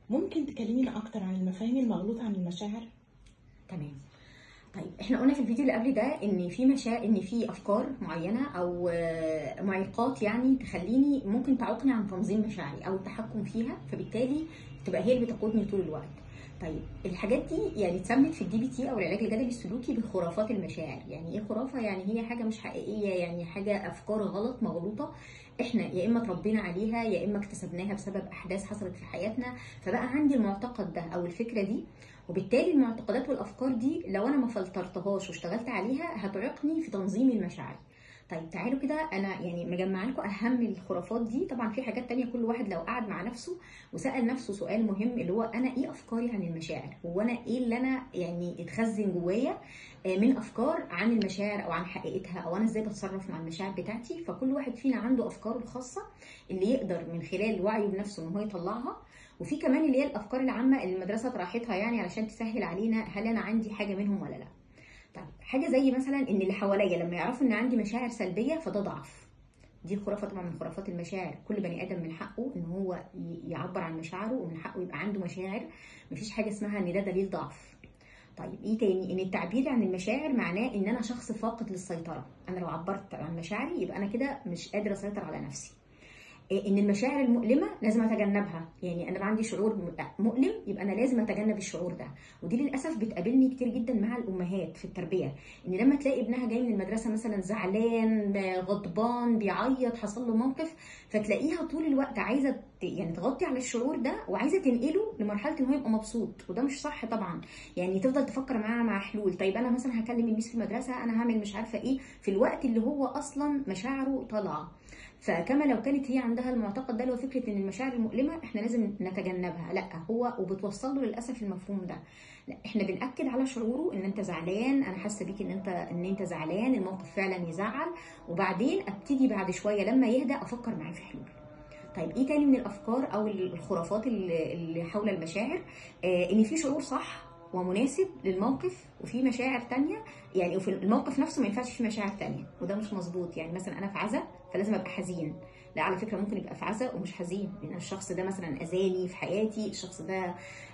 ممكن تكلمينا اكتر عن المفاهيم المغلوطه عن المشاعر تمام طيب احنا قلنا في الفيديو اللي قبل ده ان في مشا ان في افكار معينه او آه، معيقات يعني تخليني ممكن تعوقني عن تنظيم مشاعري او التحكم فيها فبالتالي تبقى هي اللي بتقودني طول الوقت طيب الحاجات دي يعني اتسمت في الدي بي تي او العلاج الجدلي السلوكي بخرافات المشاعر يعني ايه خرافه يعني هي حاجه مش حقيقيه يعني حاجه افكار غلط مغلوطه احنا يا اما اتربينا عليها يا اما اكتسبناها بسبب احداث حصلت في حياتنا فبقى عندي المعتقد ده او الفكره دي وبالتالي المعتقدات والافكار دي لو انا ما فلترتهاش واشتغلت عليها هتعيقني في تنظيم المشاعر طيب تعالوا كده انا يعني مجمعه لكم اهم الخرافات دي طبعا في حاجات تانية كل واحد لو قعد مع نفسه وسال نفسه سؤال مهم اللي هو انا ايه افكاري عن المشاعر هو انا ايه اللي انا يعني اتخزن جوايا آه، من افكار عن المشاعر او عن حقيقتها او انا ازاي بتصرف مع المشاعر بتاعتي فكل واحد فينا عنده افكاره الخاصه اللي يقدر من خلال وعيه بنفسه ان هو يطلعها وفي كمان اللي هي الافكار العامه اللي المدرسه طرحتها يعني علشان تسهل علينا هل انا عندي حاجه منهم ولا لا طيب حاجه زي مثلا ان اللي حواليا لما يعرفوا ان عندي مشاعر سلبيه فده ضعف دي خرافه طبعا من خرافات المشاعر كل بني ادم من حقه ان هو ي- يعبر عن مشاعره ومن حقه يبقى عنده مشاعر مفيش حاجه اسمها ان ده دليل ضعف طيب ايه تاني ان التعبير عن المشاعر معناه ان انا شخص فاقد للسيطره انا لو عبرت عن مشاعري يبقى انا كده مش قادره اسيطر على نفسي إيه ان المشاعر المؤلمه لازم اتجنبها يعني انا عندي شعور م- مؤلم يبقى انا لازم اتجنب الشعور ده ودي للاسف بتقابلني كتير جدا مع الامهات في التربيه ان لما تلاقي ابنها جاي من المدرسه مثلا زعلان غضبان بيعيط حصل له موقف فتلاقيها طول الوقت عايزه ت- يعني تغطي على الشعور ده وعايزه تنقله لمرحله ان هو يبقى مبسوط وده مش صح طبعا يعني تفضل تفكر معاها مع حلول طيب انا مثلا هكلم الميس في المدرسه انا هعمل مش عارفه ايه في الوقت اللي هو اصلا مشاعره طالعه فكما لو كانت هي عندها المعتقد ده اللي هو فكره ان المشاعر المؤلمه احنا لازم نتجنبها لا هو وبتوصل له للاسف المفهوم ده لا احنا بناكد على شعوره ان انت زعلان انا حاسه بيك ان انت ان انت زعلان الموقف فعلا يزعل وبعدين ابتدي بعد شويه لما يهدى افكر معاه في حلول طيب ايه تاني من الافكار او الخرافات اللي اللي حول المشاعر آه ان في شعور صح ومناسب للموقف وفي مشاعر تانية يعني وفي الموقف نفسه ما ينفعش فيه مشاعر تانية وده مش مظبوط يعني مثلا انا في عزا فلازم ابقى حزين لا على فكره ممكن يبقى في عزا ومش حزين لان الشخص ده مثلا اذاني في حياتي الشخص ده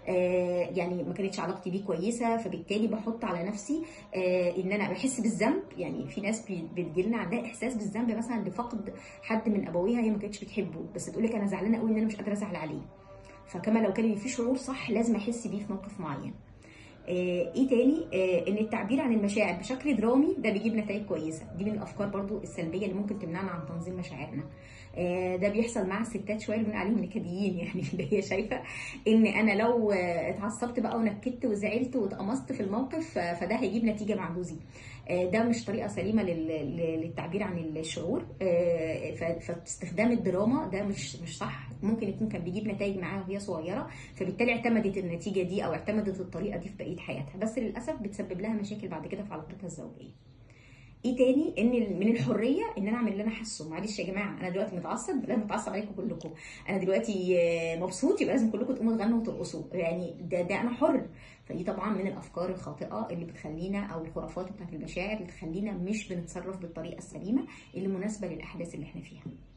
آه يعني ما كانتش علاقتي بيه كويسه فبالتالي بحط على نفسي آه ان انا بحس بالذنب يعني في ناس بي- بتجيلنا عندها احساس بالذنب مثلا لفقد حد من ابويها هي ما كانتش بتحبه بس تقول لك انا زعلانه قوي ان انا مش قادره ازعل عليه فكما لو كان في شعور صح لازم احس بيه في موقف معين آه، ايه تاني آه، ان التعبير عن المشاعر بشكل درامي ده بيجيب نتائج كويسه دي من الافكار برضو السلبيه اللي ممكن تمنعنا عن تنظيم مشاعرنا آه، ده بيحصل مع الستات شويه اللي بنقول عليهم نكديين يعني اللي هي شايفه ان انا لو آه، اتعصبت بقى ونكدت وزعلت واتقمصت في الموقف آه، فده هيجيب نتيجه مع جوزي آه، ده مش طريقه سليمه لل- لل- للتعبير عن الشعور آه، ف- فاستخدام الدراما ده مش مش صح ممكن يكون كان بيجيب نتائج معاها وهي صغيره فبالتالي اعتمدت النتيجه دي او اعتمدت الطريقه دي في بقيه حياتها بس للاسف بتسبب لها مشاكل بعد كده في علاقتها الزوجيه ايه تاني ان من الحريه ان انا اعمل اللي انا حاسه معلش يا جماعه انا دلوقتي متعصب لازم اتعصب عليكم كلكم انا دلوقتي آه، مبسوط يبقى لازم كلكم تقوموا تغنوا وترقصوا يعني ده, ده انا حر فدي طبعا من الافكار الخاطئه اللي بتخلينا او الخرافات بتاعت المشاعر اللي تخلينا مش بنتصرف بالطريقه السليمه اللي مناسبه للاحداث اللي احنا فيها